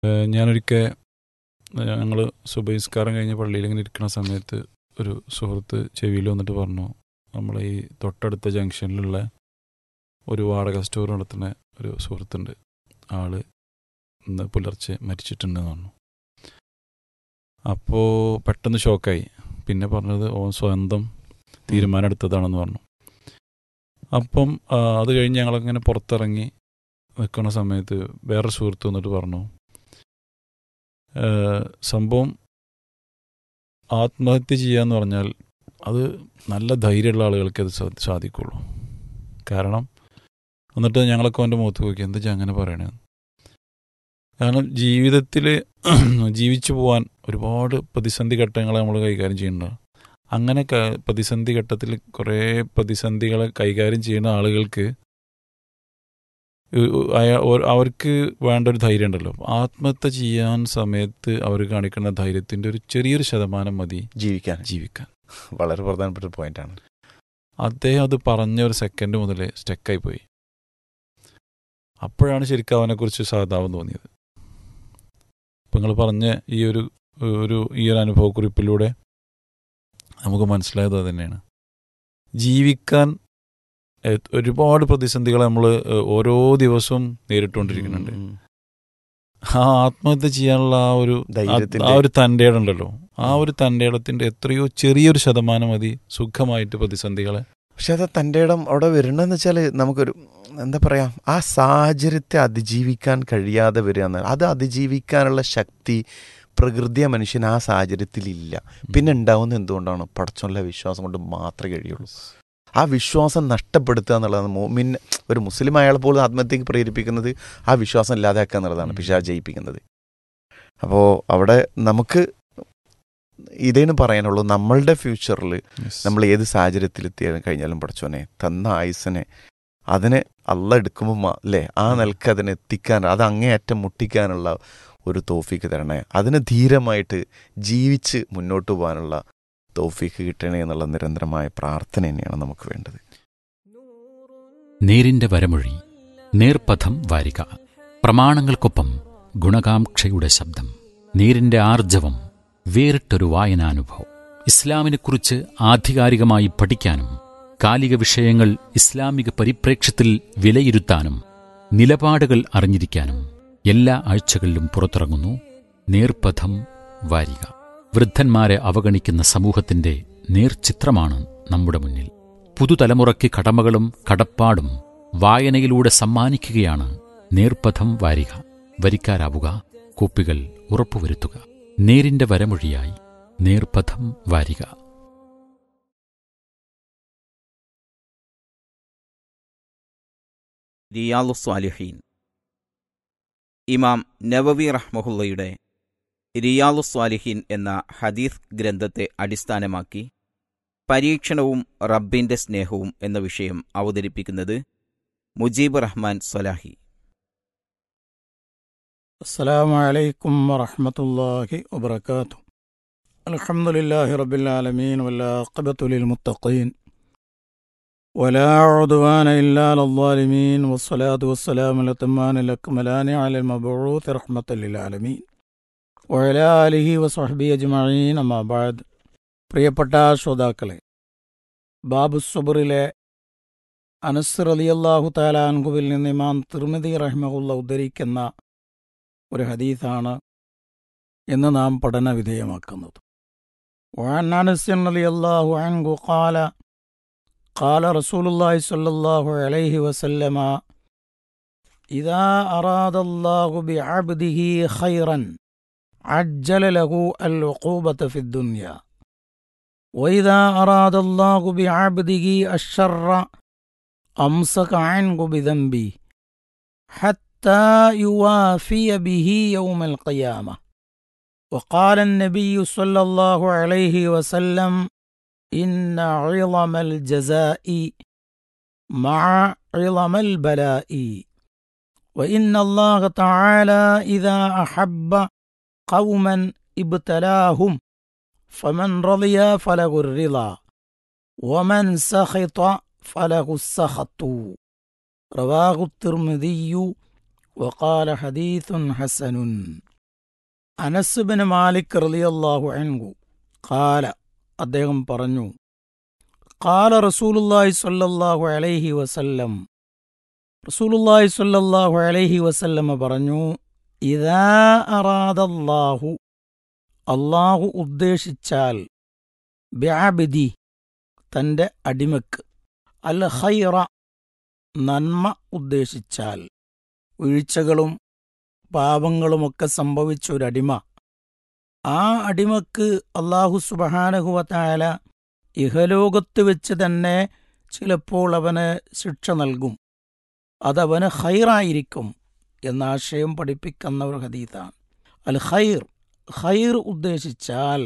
ഞാനൊരിക്കൽ ഞങ്ങൾ സുബൈസ്കാരം കഴിഞ്ഞ് പള്ളിയിൽ ഇങ്ങനെ ഇരിക്കുന്ന സമയത്ത് ഒരു സുഹൃത്ത് ചെവിയിൽ വന്നിട്ട് പറഞ്ഞു നമ്മളെ ഈ തൊട്ടടുത്ത ജംഗ്ഷനിലുള്ള ഒരു വാടക സ്റ്റോർ നടത്തുന്ന ഒരു സുഹൃത്തുണ്ട് ആള് ഇന്ന് പുലർച്ചെ മരിച്ചിട്ടുണ്ടെന്ന് പറഞ്ഞു അപ്പോൾ പെട്ടെന്ന് ഷോക്കായി പിന്നെ പറഞ്ഞത് ഓൻ സ്വന്തം തീരുമാനം എടുത്തതാണെന്ന് പറഞ്ഞു അപ്പം ആ, അത് കഴിഞ്ഞ് ഞങ്ങളങ്ങനെ പുറത്തിറങ്ങി നിൽക്കുന്ന സമയത്ത് വേറെ സുഹൃത്ത് വന്നിട്ട് പറഞ്ഞു "ഏ, സംഭവം ആത്മഹത്യ ചെയ്യാന്ന് പറഞ്ഞാൽ അത് നല്ല ധൈര്യമുള്ള ആളുകൾക്ക് അത് സാ- സാധിക്കുള്ളൂ കാരണം എന്നിട്ട് ഞങ്ങളൊക്കെ അവൻ്റെ മുഖത്ത് നോക്കി എന്താ ഇജ്ജ് അങ്ങനെ പറയണേ കാരണം ജീവിതത്തിൽ ജീവിച്ചു പോകാൻ ഒരുപാട് പ്രതിസന്ധി ഘട്ടങ്ങൾ നമ്മൾ കൈകാര്യം ചെയ്യുന്നുണ്ട് അങ്ങനെ ക- പ്രതിസന്ധി ഘട്ടത്തിൽ കുറേ പ്രതിസന്ധികളെ കൈകാര്യം ചെയ്യുന്ന ആളുകൾക്ക് ഉ- ഉ- അയ- ഓ- അവർക്ക് വേണ്ട ഒരു ധൈര്യം ഉണ്ടല്ലോ ആത്മഹത്യ ചെയ്യാൻ സമയത്ത് അവർ കാണിക്കുന്ന ധൈര്യത്തിന്റെ ഒരു ചെറിയൊരു ശതമാനം മതി ജീവിക്കാൻ ജീവിക്കാൻ വളരെ പ്രധാനപ്പെട്ട ഒരു പോയിന്റാണ് അദ്ദേഹം അത് പറഞ്ഞ ഒരു സെക്കൻഡ് മുതലേ സ്റ്റക്കായി പോയി അപ്പോഴാണ് ശരിക്കും അവനെക്കുറിച്ച് സാധാവം തോന്നിയത് ഇപ്പം നിങ്ങൾ പറഞ്ഞ ഈ ഒരു ഒരു ഈ ഒരു അനുഭവക്കുറിപ്പിലൂടെ നമുക്ക് മനസ്സിലായത് അത് തന്നെയാണ് ജീവിക്കാൻ എ- ഒരുപാട് പ്രതിസന്ധികൾ നമ്മൾ ഓരോ ദിവസവും നേരിട്ടുകൊണ്ടിരിക്കുന്നുണ്ട് ഉം. ആ ആത്മഹത്യ ചെയ്യാനുള്ള ആ ഒരു ആ- ധൈര്യത്തിന്റെ- ആ ഒരു തൻ്റെ ഉണ്ടല്ലോ ആ ഒരു തൻ്റെ ഇടത്തിന്റെ എത്രയോ ചെറിയൊരു ശതമാനം മതി സുഖമായിട്ട് പ്രതിസന്ധികളെ പക്ഷെ അത് തൻ്റെ ഇടം അവിടെ വരണമെന്ന് വെച്ചാൽ നമുക്കൊരു എന്താ പറയാ ആ സാഹചര്യത്തെ അതിജീവിക്കാൻ കഴിയാതെ വരിക എന്ന് അത് അതിജീവിക്കാനുള്ള ശക്തി പ്രകൃതിയ മനുഷ്യൻ ആ സാഹചര്യത്തിലില്ല പിന്നെ ഉണ്ടാവുന്നത് എന്തുകൊണ്ടാണ് പടച്ചുള്ള വിശ്വാസം കൊണ്ട് മാത്രമേ കഴിയുള്ളൂ ആ വിശ്വാസം നഷ്ടപ്പെടുത്തുക എന്നുള്ളതാണ് മോമിൻ ഒരു മുസ്ലിം അയാളെ പോലും ആത്മഹത്യക്ക് പ്രേരിപ്പിക്കുന്നത് ആ വിശ്വാസം ഇല്ലാതാക്കുക എന്നുള്ളതാണ് ഉം. പിശാ ജയിപ്പിക്കുന്നത് അപ്പോൾ അവിടെ നമുക്ക് ഇതേന്ന് പറയാനുള്ളൂ നമ്മളുടെ ഫ്യൂച്ചറിൽ നമ്മൾ ഏത് സാഹചര്യത്തിലെത്തി കഴിഞ്ഞാലും പഠിച്ചോനെ തന്ന ആയുസിനെ അതിനെ അല്ല എടുക്കുമ്പോൾ അല്ലേ ആ നിലക്ക് അതിനെ എത്തിക്കാൻ അത് അങ്ങേയറ്റം മുട്ടിക്കാനുള്ള ഒരു തോഫീക്ക് തരണേ അതിന് ധീരമായിട്ട് ജീവിച്ച് മുന്നോട്ട് പോകാനുള്ള തോഫീക്ക് കിട്ടണേ എന്നുള്ള നിരന്തരമായ പ്രാർത്ഥന തന്നെയാണ് നമുക്ക് വേണ്ടത് നേരിന്റെ വരമൊഴി നേർപഥം വാരിക പ്രമാണങ്ങൾക്കൊപ്പം ഗുണകാംക്ഷയുടെ ശബ്ദം നേരിന്റെ ആർജവം വേറിട്ടൊരു വായനാനുഭവം ഇസ്ലാമിനെക്കുറിച്ച് ആധികാരികമായി പഠിക്കാനും കാലിക വിഷയങ്ങൾ ഇസ്ലാമിക പരിപ്രേക്ഷ്യത്തിൽ വിലയിരുത്താനും നിലപാടുകൾ അറിഞ്ഞിരിക്കാനും എല്ലാ ആഴ്ചകളിലും പുറത്തിറങ്ങുന്നു നേർപഥം വാരിക വൃദ്ധന്മാരെ അവഗണിക്കുന്ന സമൂഹത്തിന്റെ നേർചിത്രമാണ് നമ്മുടെ മുന്നിൽ പുതുതലമുറയ്ക്ക് കടമകളും കടപ്പാടും വായനയിലൂടെ സമ്മാനിക്കുകയാണ് നേർപഥം വാരിക വരിക്കാരാവുക കോപ്പികൾ ഉറപ്പുവരുത്തുക നേരിന്റെ വരമൊഴിയായി നേർപഥം വാരിക റിയാലു സ്വാലിഹീൻ ഇമാം നവവി റഹ്മഹുള്ളയുടെ റിയാലു സ്വാലിഹീൻ എന്ന ഹദീസ് ഗ്രന്ഥത്തെ അടിസ്ഥാനമാക്കി പരീക്ഷണവും റബ്ബിന്റെ സ്നേഹവും എന്ന വിഷയം അവതരിപ്പിക്കുന്നത് മുജീബ് റഹ്മാൻ സ്വലാഹി السلام عليكم ورحمة الله وبركاته الحمد لله رب العالمين والعاقبة للمتقين ولا عدوان إلا على الظالمين والصلاة والسلام الأتمان الأكملان على المبعوث رحمة للعالمين وعلى آله وصحبه أجمعين أما بعد പ്രിയപ്പെട്ട ശ്രോതാക്കളെ ബാബു സുബറിലെ അനസ് റളിയല്ലാഹു താലാൻകുവിൽ നിന്ന് ഇമാം തിർമിതി റഹ്മഹുല്ല ഉദ്ധരിക്കുന്ന ഒരു ഹദീസാണ് ഇന്ന് നാം പഠന വിധേയമാക്കുന്നത് وعن أنس رضي الله عنه قال قال رسول الله صلى الله عليه وسلم إذا أراد الله بعبده خيرا عجل له العقوبة في الدنيا وإذا أراد الله بعبده الشر أمسك عنه بذنبه حتى يوافي به يوم القيامة وقال النبي صلى الله عليه وسلم إن عظم الجزاء مع عظم البلاء وإن الله تعالى إذا أحب قوما ابتلاهم فمن رضي فله الرضا ومن سخط فله السخط رواه الترمذي وقال حديث حسن അനസ്ബിന് മാലിക് റളിയല്ലാഹു അൻഹു കാല അദ്ദേഹം പറഞ്ഞു കാല റസൂലുല്ലാഹി സ്വല്ലല്ലാഹു അലൈഹി വസല്ലം റസൂലുല്ലാഹി സ്വല്ലല്ലാഹു അലൈഹി വസല്ലമ പറഞ്ഞു ഇതാ അറാദല്ലാഹു അള്ളാഹു ഉദ്ദേശിച്ചാൽ ബ്യാബിദി തന്റെ അടിമക്ക് അൽ ഹൈറ നന്മ ഉദ്ദേശിച്ചാൽ വീഴ്ചകളും പാപങ്ങളുമൊക്കെ സംഭവിച്ച ഒരടിമ ആ അടിമക്ക് അള്ളാഹു സുബഹാനഹുവത്തായ ഇഹലോകത്ത് വെച്ച് തന്നെ ചിലപ്പോൾ അവന് ശിക്ഷ നൽകും അതവന് ഹൈറായിരിക്കും എന്ന ആശയം പഠിപ്പിക്കുന്ന ഒരു ഹദീത്താണ് അൽ ഹൈർ ഹൈർ ഉദ്ദേശിച്ചാൽ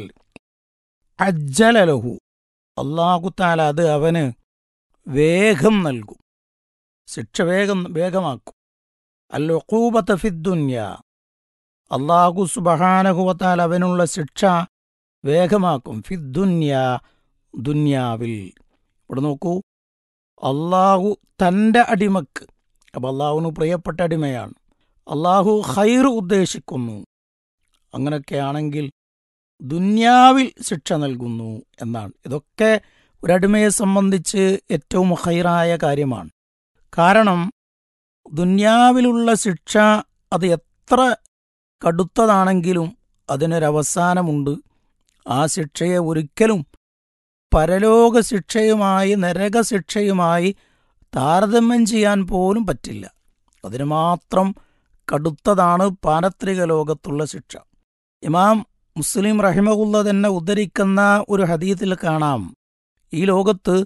അജ്ജലലഹു അള്ളാഹുത്താല അത് അവന് വേഗം നൽകും ശിക്ഷ വേഗം വേഗമാക്കും അല്ലൂബത്ത ഫിദ്ദുന്യ അള്ളാഹു സുബഹാനഹുവത്താൽ അവനുള്ള ശിക്ഷ വേഗമാക്കും ഫിദ്ദുന്യ ദുന്യാവിൽ ഇവിടെ നോക്കൂ അള്ളാഹു തൻ്റെ അടിമക്ക് അപ്പം അള്ളാഹുവിന് പ്രിയപ്പെട്ട അടിമയാണ് അള്ളാഹു ഹൈർ ഉദ്ദേശിക്കുന്നു അങ്ങനെയൊക്കെയാണെങ്കിൽ ദുന്യാവിൽ ശിക്ഷ നൽകുന്നു എന്നാണ് ഇതൊക്കെ ഒരടിമയെ സംബന്ധിച്ച് ഏറ്റവും ഹൈറായ കാര്യമാണ് കാരണം ദുന്യാവിലുള്ള ശിക്ഷ അത് എത്ര കടുത്തതാണെങ്കിലും അതിനൊരവസാനമുണ്ട് ആ ശിക്ഷയെ ഒരിക്കലും പരലോക ശിക്ഷയുമായി നരകശിക്ഷയുമായി താരതമ്യം ചെയ്യാൻ പോലും പറ്റില്ല അതിന് മാത്രം കടുത്തതാണ് പാരത്രിക ലോകത്തുള്ള ശിക്ഷ ഇമാം മുസ്ലിം റഹിമകുല്ല തന്നെ ഉദ്ധരിക്കുന്ന ഒരു ഹദീത്തിൽ കാണാം ഈ ലോകത്ത്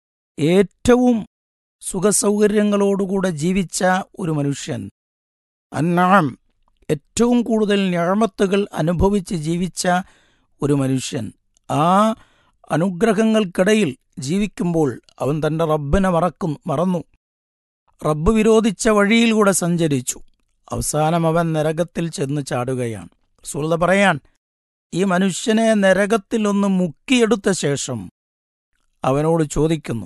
ഏറ്റവും സുഖസൗകര്യങ്ങളോടുകൂടെ ജീവിച്ച ഒരു മനുഷ്യൻ അന്നാം ഏറ്റവും കൂടുതൽ ഞാമത്തുകൾ അനുഭവിച്ച് ജീവിച്ച ഒരു മനുഷ്യൻ ആ അനുഗ്രഹങ്ങൾക്കിടയിൽ ജീവിക്കുമ്പോൾ അവൻ തന്റെ റബ്ബിനെ മറക്കും മറന്നു റബ്ബ് വിരോധിച്ച വഴിയിലൂടെ സഞ്ചരിച്ചു അവസാനം അവൻ നരകത്തിൽ ചെന്ന് ചാടുകയാണ് സുഹൃത പറയാൻ ഈ മനുഷ്യനെ നരകത്തിൽ ഒന്ന് മുക്കിയെടുത്ത ശേഷം അവനോട് ചോദിക്കുന്നു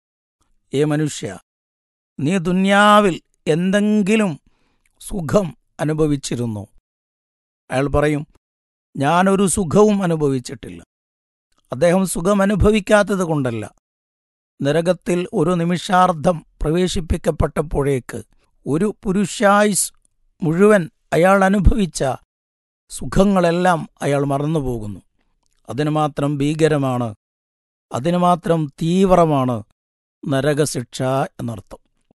ഏ മനുഷ്യ നീ ദുന്യാവിൽ എന്തെങ്കിലും സുഖം അനുഭവിച്ചിരുന്നോ അയാൾ പറയും ഞാനൊരു സുഖവും അനുഭവിച്ചിട്ടില്ല അദ്ദേഹം സുഖം അനുഭവിക്കാത്തത് കൊണ്ടല്ല നരകത്തിൽ ഒരു നിമിഷാർദ്ധം പ്രവേശിപ്പിക്കപ്പെട്ടപ്പോഴേക്ക് ഒരു പുരുഷായുസ് മുഴുവൻ അയാൾ അനുഭവിച്ച സുഖങ്ങളെല്ലാം അയാൾ മറന്നുപോകുന്നു അതിന് മാത്രം ഭീകരമാണ് അതിന് മാത്രം തീവ്രമാണ് നരകശിക്ഷ എന്നർത്ഥം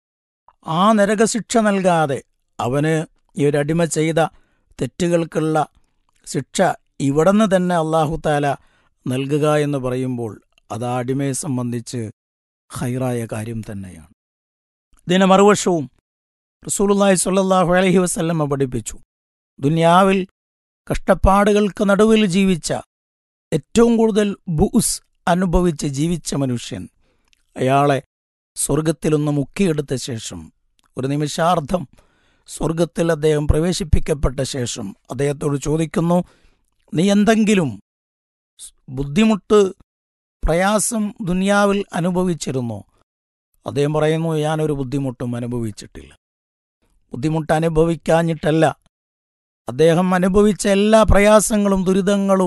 ആ നരകശിക്ഷ നൽകാതെ അവന് ഈ ഒരു അടിമ ചെയ്ത തെറ്റുകൾക്കുള്ള ശിക്ഷ ഇവിടുന്ന് തന്നെ അള്ളാഹുത്താല നൽകുക എന്ന് പറയുമ്പോൾ അത് ആ അടിമയെ സംബന്ധിച്ച് ഹൈറായ കാര്യം തന്നെയാണ് ഇതിന് മറുവശവും റസൂലുള്ളാഹി സ്വല്ലല്ലാഹു അലൈഹി വസല്ലമ പഠിപ്പിച്ചു ദുനിയാവിൽ കഷ്ടപ്പാടുകൾക്ക് നടുവിൽ ജീവിച്ച ഏറ്റവും കൂടുതൽ ബുസ് അനുഭവിച്ച് ജീവിച്ച മനുഷ്യൻ അയാളെ സ്വർഗത്തിലൊന്ന് മുക്കിയെടുത്ത ശേഷം ഒരു നിമിഷാർദ്ധം സ്വർഗത്തിൽ അദ്ദേഹം പ്രവേശിപ്പിക്കപ്പെട്ട ശേഷം അദ്ദേഹത്തോട് ചോദിക്കുന്നു നീ എന്തെങ്കിലും ബുദ്ധിമുട്ട് പ്രയാസം ദുനിയാവിൽ അനുഭവിച്ചിരുന്നോ അദ്ദേഹം പറയുന്നു ഞാനൊരു ബുദ്ധിമുട്ടും അനുഭവിച്ചിട്ടില്ല ബുദ്ധിമുട്ട് അനുഭവിക്കാഞ്ഞിട്ടല്ല അദ്ദേഹം അനുഭവിച്ച എല്ലാ പ്രയാസങ്ങളും ദുരിതങ്ങളും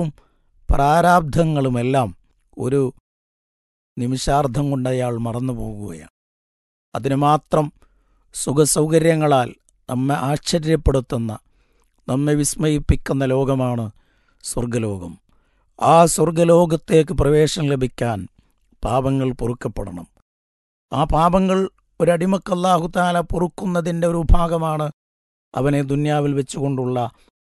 പ്രാരാബ്ധങ്ങളുമെല്ലാം ഒരു നിമിഷാർദ്ധം കൊണ്ട് അയാൾ മറന്നു പോകുകയാണ് അതിന് മാത്രം സുഖസൗകര്യങ്ങളാൽ നമ്മെ ആശ്ചര്യപ്പെടുത്തുന്ന നമ്മെ വിസ്മയിപ്പിക്കുന്ന ലോകമാണ് സ്വർഗലോകം ആ സ്വർഗലോകത്തേക്ക് പ്രവേശനം ലഭിക്കാൻ പാപങ്ങൾ പൊറുക്കപ്പെടണം ആ പാപങ്ങൾ ഒരടിമക്കല്ലാഹുത്താല പൊറുക്കുന്നതിൻ്റെ ഒരു ഭാഗമാണ് അവനെ ദുന്യാവിൽ വെച്ചുകൊണ്ടുള്ള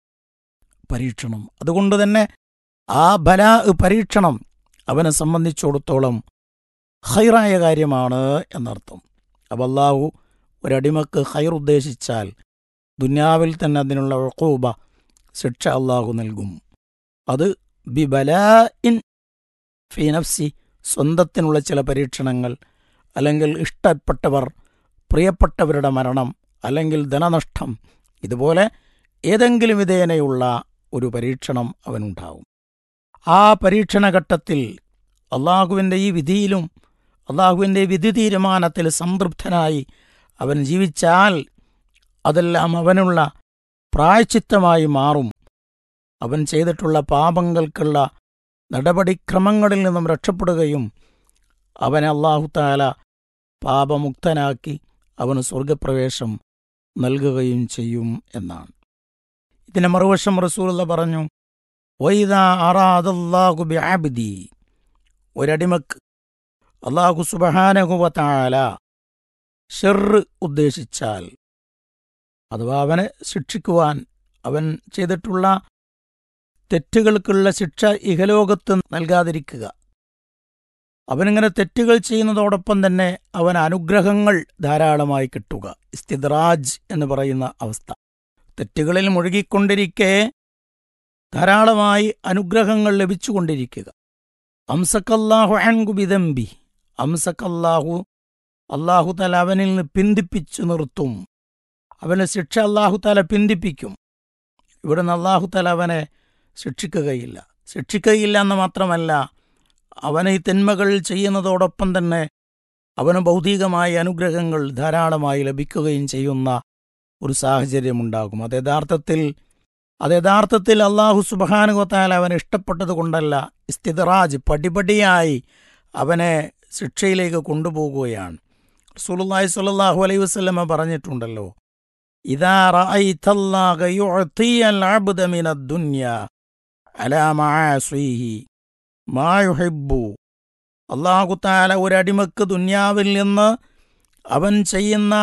പരീക്ഷണം അതുകൊണ്ട് തന്നെ ആ ബലാ പരീക്ഷണം അവനെ സംബന്ധിച്ചിടത്തോളം ഹൈറായ കാര്യമാണ് എന്നർത്ഥം അപ്പം അള്ളാഹു ഒരടിമക്ക് ഹൈർ ഉദ്ദേശിച്ചാൽ ദുന്യാവിൽ തന്നെ അതിനുള്ള ഉഖൂബ ശിക്ഷ അള്ളാഹു നൽകും അത് ബി ബലാ ഇൻ ഫീനഫ്സി സ്വന്തത്തിനുള്ള ചില പരീക്ഷണങ്ങൾ അല്ലെങ്കിൽ ഇഷ്ടപ്പെട്ടവർ പ്രിയപ്പെട്ടവരുടെ മരണം അല്ലെങ്കിൽ ധനനഷ്ടം ഇതുപോലെ ഏതെങ്കിലും വിധേനയുള്ള ഒരു പരീക്ഷണം അവനുണ്ടാവും ആ പരീക്ഷണഘട്ടത്തിൽ അള്ളാഹുവിൻ്റെ ഈ വിധിയിലും അള്ളാഹുവിൻ്റെ വിധി തീരുമാനത്തിൽ സംതൃപ്തനായി അവൻ ജീവിച്ചാൽ അതെല്ലാം അവനുള്ള പ്രായച്ചിത്തമായി മാറും അവൻ ചെയ്തിട്ടുള്ള പാപങ്ങൾക്കുള്ള നടപടിക്രമങ്ങളിൽ നിന്നും രക്ഷപ്പെടുകയും അവനെ അള്ളാഹുത്താല പാപമുക്തനാക്കി അവന് സ്വർഗപ്രവേശം നൽകുകയും ചെയ്യും എന്നാണ് ഇതിന്റെ മറുവശം റസൂലുള്ള പറഞ്ഞു വൈദ അറാദല്ലാഹു ബിഅബ്ദി ഒരടിമക്ക് അള്ളാഹു സുബഹാനഹുവത്താല ഷെറ് ഉദ്ദേശിച്ചാൽ അഥവാ അവനെ ശിക്ഷിക്കുവാൻ അവൻ ചെയ്തിട്ടുള്ള തെറ്റുകൾക്കുള്ള ശിക്ഷ ഇഹലോകത്ത് നൽകാതിരിക്കുക അവനിങ്ങനെ തെറ്റുകൾ ചെയ്യുന്നതോടൊപ്പം തന്നെ അവൻ അനുഗ്രഹങ്ങൾ ധാരാളമായി കിട്ടുക ഇസ്തിദ്രാജ് എന്ന് പറയുന്ന അവസ്ഥ തെറ്റുകളിൽ മുഴുകിക്കൊണ്ടിരിക്കെ ധാരാളമായി അനുഗ്രഹങ്ങൾ ലഭിച്ചുകൊണ്ടിരിക്കുക അംസക്കല്ലാഹു അൻകുബിദംബി അംസക്കല്ലാഹു അള്ളാഹു തല അവനിൽ നിന്ന് പിന്തിപ്പിച്ചു നിർത്തും അവനെ ശിക്ഷ അള്ളാഹു തല പിന്തിപ്പിക്കും ഇവിടുന്ന് അള്ളാഹു തല അവനെ ശിക്ഷിക്കുകയില്ല ശിക്ഷിക്കുകയില്ല എന്ന് മാത്രമല്ല അവനെ ഈ തിന്മകൾ ചെയ്യുന്നതോടൊപ്പം തന്നെ അവന് ഭൗതികമായ അനുഗ്രഹങ്ങൾ ധാരാളമായി ലഭിക്കുകയും ചെയ്യുന്ന ഒരു സാഹചര്യമുണ്ടാകും അത് യഥാർത്ഥത്തിൽ അത് യഥാർത്ഥത്തിൽ അള്ളാഹു സുബാനുഗത്താൽ അവനെ ഇഷ്ടപ്പെട്ടത് കൊണ്ടല്ല ഇസ്തിദറാജ് പടിപടിയായി അവനെ ശിക്ഷയിലേക്ക് കൊണ്ടുപോകുകയാണ് സുലുല്ലാഹി സ്വല്ലല്ലാഹു അലൈഹി വസല്ലമ പറഞ്ഞിട്ടുണ്ടല്ലോ ഇദാ റഅയ്തല്ലാഹ യുഅതിയൽ അബ്ദ മിനദ് ദുനിയ അലാ മആസിഹി മാ യുഹിബ്ബു അല്ലാഹു തആല ഒരടിമക്ക് ദുനിയാവിൽ നിന്ന് അവൻ ചെയ്യുന്ന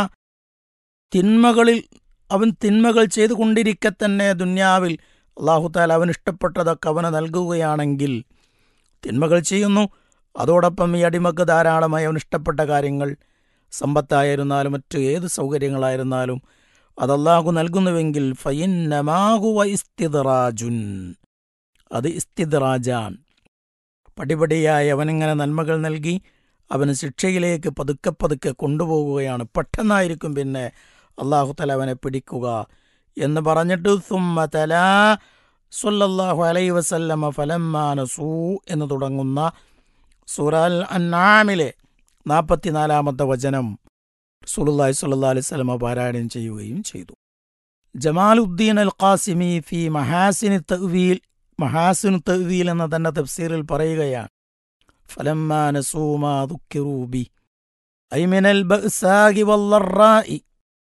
തിന്മകളിൽ അവൻ തിന്മകൾ ചെയ്തുകൊണ്ടിരിക്കെ തന്നെ ദുന്യാവിൽ അള്ളാഹു താല അവൻ ഇഷ്ടപ്പെട്ടതൊക്കെ അവന് നൽകുകയാണെങ്കിൽ തിന്മകൾ ചെയ്യുന്നു അതോടൊപ്പം ഈ അടിമക്ക് ധാരാളമായി അവൻ ഇഷ്ടപ്പെട്ട കാര്യങ്ങൾ സമ്പത്തായിരുന്നാലും മറ്റു ഏത് സൗകര്യങ്ങളായിരുന്നാലും അത് അള്ളാഹു നൽകുന്നുവെങ്കിൽ ഫയിന്നമാകുവ ഇസ്തിദറാജുൻ അത് ഇസ്തിദറാജാൻ പടിപടിയായി അവനിങ്ങനെ നന്മകൾ നൽകി അവന് ശിക്ഷയിലേക്ക് പതുക്കെ പതുക്കെ കൊണ്ടുപോകുകയാണ് പെട്ടെന്നായിരിക്കും പിന്നെ അള്ളാഹു തല അവനെ പിടിക്കുക എന്ന് പറഞ്ഞിട്ട് സുമ്മ തല സുല്ലല്ലാഹു അലൈ വസല്ലമ ഫലമ്മാനസൂ എന്ന് തുടങ്ങുന്ന സുറൽ അന്നാമിലെ നാൽപ്പത്തിനാലാമത്തെ വചനം സുലുല്ലാഹി സുല്ലാ അലൈഹി സ്വലമ പാരായണം ചെയ്യുകയും ചെയ്തു ജമാലുദ്ദീൻ അൽ ഖാസിമി ഫി മഹാസിന് തവീൽ മഹാസിനു തവീൽ എന്ന തന്റെ തഫ്സീറിൽ പറയുകയാണ് ഫലമ്മാനസൂമാ ദുഃഖിറൂബി ഐമിനൽ ബഅ്സാഗി വല്ലറായി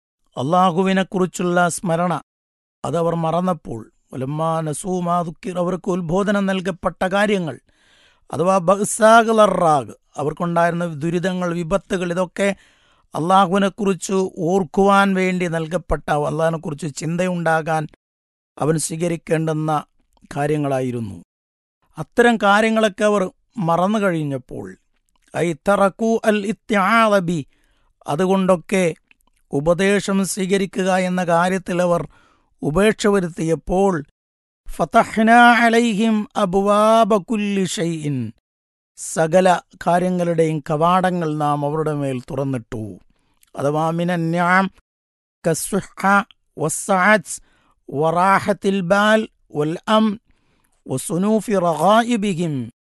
അള്ളാഹുവിനെക്കുറിച്ചുള്ള സ്മരണ അതവർ മറന്നപ്പോൾ ഒലമ്മാ നസൂമാ ദുഃഖിർ അവർക്ക് ഉത്ബോധനം നൽകപ്പെട്ട കാര്യങ്ങൾ അഥവാ ബഹ്സാഗ് ലറാഗ് അവർക്കുണ്ടായിരുന്ന ദുരിതങ്ങൾ വിപത്തുകൾ ഇതൊക്കെ അള്ളാഹുവിനെക്കുറിച്ച് ഓർക്കുവാൻ വേണ്ടി നൽകപ്പെട്ട അള്ളാഹിനെക്കുറിച്ച് ചിന്തയുണ്ടാകാൻ അവൻ സ്വീകരിക്കേണ്ടുന്ന കാര്യങ്ങളായിരുന്നു അത്തരം കാര്യങ്ങളൊക്കെ അവർ മറന്നു കഴിഞ്ഞപ്പോൾ ഐ തറക്കു അൽ ഇത്യാളബി അതുകൊണ്ടൊക്കെ ഉപദേശം സ്വീകരിക്കുക എന്ന കാര്യത്തിൽ അവർ ഉപേക്ഷ വരുത്തിയപ്പോൾ ഫതഹ്ന അലൈഹിം അബുവാബ കുല്ലി ഷൈഇൻ സകല കാര്യങ്ങളുടെയും കവാടങ്ങൾ നാം അവരുടെ മേൽ തുറന്നിട്ടു അഥവാ മിനന്യാം കസ്വഹ വസ്സഅത്ത് വറാഹത്തിൽ ബാൽ വൽ അം വസുനൂഫി റഗായിബിഹിം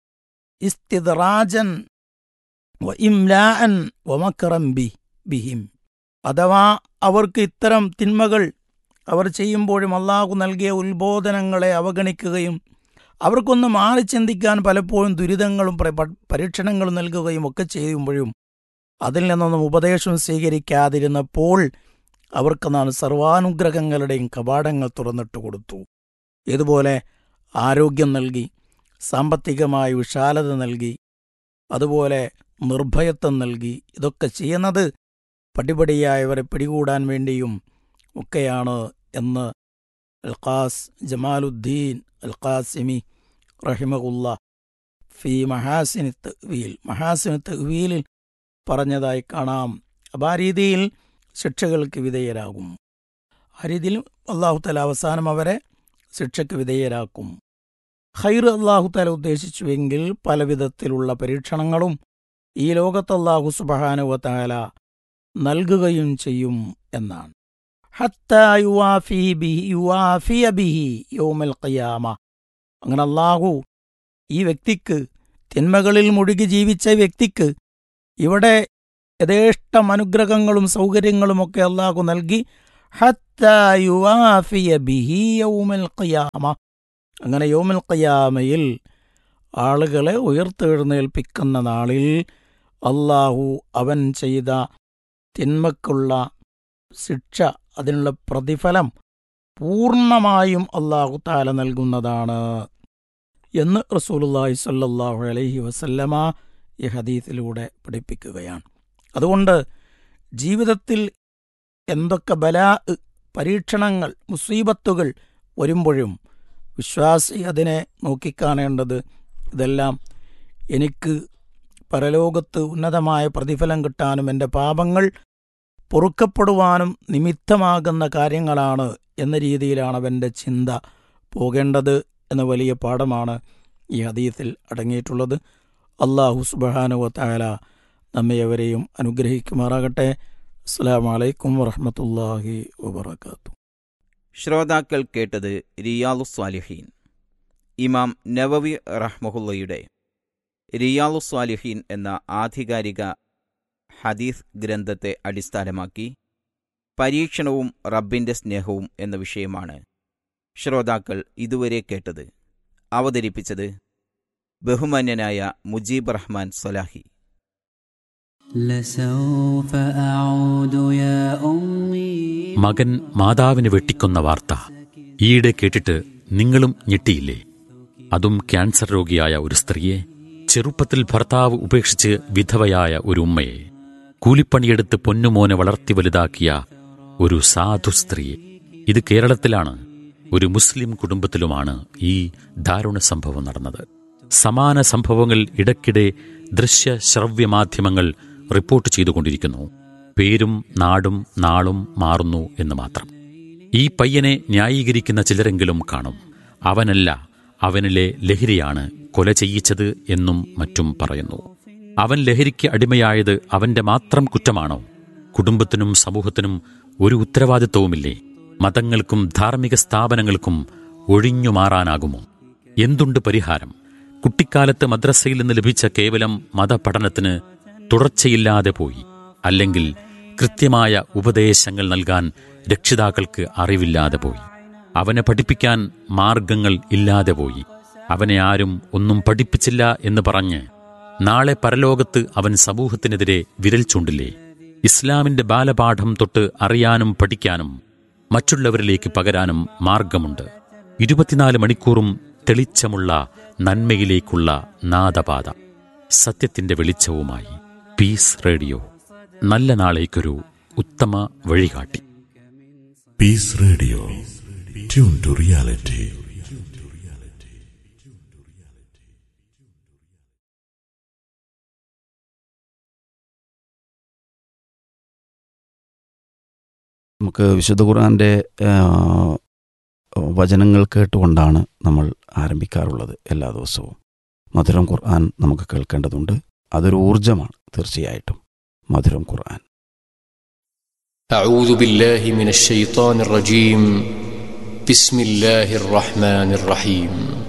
ഇസ്തിദ്റാജൻ വ ഇംലാഅൻ വമക്റം ബി ബിഹിം അഥവാ അവർക്ക് ഇത്തരം തിന്മകൾ അവർ ചെയ്യുമ്പോഴും അള്ളാഹു നൽകിയ ഉത്ബോധനങ്ങളെ അവഗണിക്കുകയും അവർക്കൊന്ന് മാറി ചിന്തിക്കാൻ പലപ്പോഴും ദുരിതങ്ങളും പരീക്ഷണങ്ങളും നൽകുകയും ഒക്കെ ചെയ്യുമ്പോഴും അതിൽ നിന്നൊന്നും ഉപദേശം സ്വീകരിക്കാതിരുന്നപ്പോൾ അവർക്ക് നാം സർവാനുഗ്രഹങ്ങളുടെയും കവാടങ്ങൾ തുറന്നിട്ട് കൊടുത്തു ഇതുപോലെ ആരോഗ്യം നൽകി സാമ്പത്തികമായ വിശാലത നൽകി അതുപോലെ നിർഭയത്വം നൽകി ഇതൊക്കെ ചെയ്യുന്നത് പടിപടിയായവരെ പിടികൂടാൻ വേണ്ടിയും ഒക്കെയാണ് എന്ന് അൽഖാസ് ജമാലുദ്ദീൻ അൽഖാസിമി റഹിമകുല്ല ഫി മഹാസിന് തവീൽ മഹാസിന് തവീലിൽ പറഞ്ഞതായി കാണാം അപ്പം ആ രീതിയിൽ ശിക്ഷകൾക്ക് വിധേയരാകും ആ രീതിയിൽ അള്ളാഹു തല അവസാനം അവരെ ശിക്ഷയ്ക്ക് വിധേയരാക്കും ഖൈർ അള്ളാഹു തല ഉദ്ദേശിച്ചുവെങ്കിൽ പല വിധത്തിലുള്ള പരീക്ഷണങ്ങളും ഈ ലോകത്ത് അള്ളാഹു സുബഹാനുവത്താല നൽകുകയും ചെയ്യും എന്നാണ് അങ്ങനെ അള്ളാഹു ഈ വ്യക്തിക്ക് തിന്മകളിൽ മുഴുകി ജീവിച്ച വ്യക്തിക്ക് ഇവിടെ യഥേഷ്ടം അനുഗ്രഹങ്ങളും സൗകര്യങ്ങളുമൊക്കെ അള്ളാഹു നൽകി അങ്ങനെ യോമിൽ ഖിയാമയിൽ ആളുകളെ ഉയർത്തെഴുന്നേൽപ്പിക്കുന്ന നാളിൽ അള്ളാഹു അവൻ ചെയ്ത തിന്മക്കുള്ള ശിക്ഷ അതിനുള്ള പ്രതിഫലം പൂർണ്ണമായും അള്ളാഹു താല നൽകുന്നതാണ് എന്ന് റസൂലുള്ളാഹി സ്വല്ലല്ലാഹു അലൈഹി വസല്ലമ ഈ ഹദീസിലൂടെ പഠിപ്പിക്കുകയാണ് അതുകൊണ്ട് ജീവിതത്തിൽ എന്തൊക്കെ ബലാ പരീക്ഷണങ്ങൾ മുസീബത്തുകൾ വരുമ്പോഴും വിശ്വാസി അതിനെ നോക്കിക്കാണേണ്ടത് ഇതെല്ലാം എനിക്ക് പരലോകത്ത് ഉന്നതമായ പ്രതിഫലം കിട്ടാനും എൻ്റെ പാപങ്ങൾ പൊറുക്കപ്പെടുവാനും നിമിത്തമാകുന്ന കാര്യങ്ങളാണ് എന്ന രീതിയിലാണ് അവൻ്റെ ചിന്ത പോകേണ്ടത് എന്ന വലിയ പാഠമാണ് ഈ ഹദീസിൽ അടങ്ങിയിട്ടുള്ളത് അള്ളാഹു സുബാനുവത്തായ നമ്മയെവരെയും അനുഗ്രഹിക്കുമാറാകട്ടെ അസ്സാം വലൈക്കും വറഹമത്തല്ലാഹി വബർക്കാത്തു ശ്രോതാക്കൾ കേട്ടത് റിയാലു സ്വാലിഹീൻ ഇമാം നവവി റഹ്മഹുല്ലയുടെ റിയാലു സ്വാലിഹീൻ എന്ന ആധികാരിക ഹദീസ് ഗ്രന്ഥത്തെ അടിസ്ഥാനമാക്കി പരീക്ഷണവും റബ്ബിന്റെ സ്നേഹവും എന്ന വിഷയമാണ് ശ്രോതാക്കൾ ഇതുവരെ കേട്ടത് അവതരിപ്പിച്ചത് ബഹുമാന്യനായ മുജീബ് റഹ്മാൻ സലാഹി لسوف أعود يا أمي മകൻ മാതാവിനെ വെട്ടിക്കൊന്ന വാർത്ത ഈയിടെ കേട്ടിട്ട് നിങ്ങളും ഞെട്ടിയില്ലേ അതും ക്യാൻസർ രോഗിയായ ഒരു സ്ത്രീയെ ചെറുപ്പത്തിൽ ഭർത്താവ് ഉപേക്ഷിച്ച് വിധവയായ ഒരു ഉമ്മയെ കൂലിപ്പണിയെടുത്ത് പൊന്നുമോനെ വളർത്തി വലുതാക്കിയ ഒരു സാധു സ്ത്രീയെ ഇത് കേരളത്തിലാണ് ഒരു മുസ്ലിം കുടുംബത്തിലുമാണ് ഈ ദാരുണ സംഭവം നടന്നത് സമാന സംഭവങ്ങൾ ഇടയ്ക്കിടെ ദൃശ്യ ശ്രവ്യ മാധ്യമങ്ങൾ റിപ്പോർട്ട് ചെയ്തുകൊണ്ടിരിക്കുന്നു പേരും നാടും നാളും മാറുന്നു എന്ന് മാത്രം ഈ പയ്യനെ ന്യായീകരിക്കുന്ന ചിലരെങ്കിലും കാണും അവനല്ല അവനിലെ ലഹരിയാണ് കൊല ചെയ്യിച്ചത് എന്നും മറ്റും പറയുന്നു അവൻ ലഹരിക്ക് അടിമയായത് അവന്റെ മാത്രം കുറ്റമാണോ കുടുംബത്തിനും സമൂഹത്തിനും ഒരു ഉത്തരവാദിത്വവുമില്ലേ മതങ്ങൾക്കും ധാർമ്മിക സ്ഥാപനങ്ങൾക്കും ഒഴിഞ്ഞു മാറാനാകുമോ എന്തുണ്ട് പരിഹാരം കുട്ടിക്കാലത്ത് മദ്രസയിൽ നിന്ന് ലഭിച്ച കേവലം മതപഠനത്തിന് തുടർച്ചയില്ലാതെ പോയി അല്ലെങ്കിൽ കൃത്യമായ ഉപദേശങ്ങൾ നൽകാൻ രക്ഷിതാക്കൾക്ക് അറിവില്ലാതെ പോയി അവനെ പഠിപ്പിക്കാൻ മാർഗങ്ങൾ ഇല്ലാതെ പോയി അവനെ ആരും ഒന്നും പഠിപ്പിച്ചില്ല എന്ന് പറഞ്ഞ് നാളെ പരലോകത്ത് അവൻ സമൂഹത്തിനെതിരെ വിരൽ ചൂണ്ടില്ലേ ഇസ്ലാമിന്റെ ബാലപാഠം തൊട്ട് അറിയാനും പഠിക്കാനും മറ്റുള്ളവരിലേക്ക് പകരാനും മാർഗമുണ്ട് ഇരുപത്തിനാല് മണിക്കൂറും തെളിച്ചമുള്ള നന്മയിലേക്കുള്ള നാദപാത സത്യത്തിന്റെ വെളിച്ചവുമായി പീസ് റേഡിയോ നല്ല നാളേക്കൊരു ഉത്തമ വഴികാട്ടി Peace Radio. Tune to reality. നമുക്ക് വിശുദ്ധ ഖുർആൻ്റെ വചനങ്ങൾ കേട്ടുകൊണ്ടാണ് നമ്മൾ ആരംഭിക്കാറുള്ളത് എല്ലാ ദിവസവും മധുരം ഖുർആൻ നമുക്ക് കേൾക്കേണ്ടതുണ്ട് അതൊരു ഊർജമാണ് തീർച്ചയായിട്ടും മധുരം ഖുർആൻ أعوذ بالله من الشيطان الرجيم بسم الله الرحمن الرحيم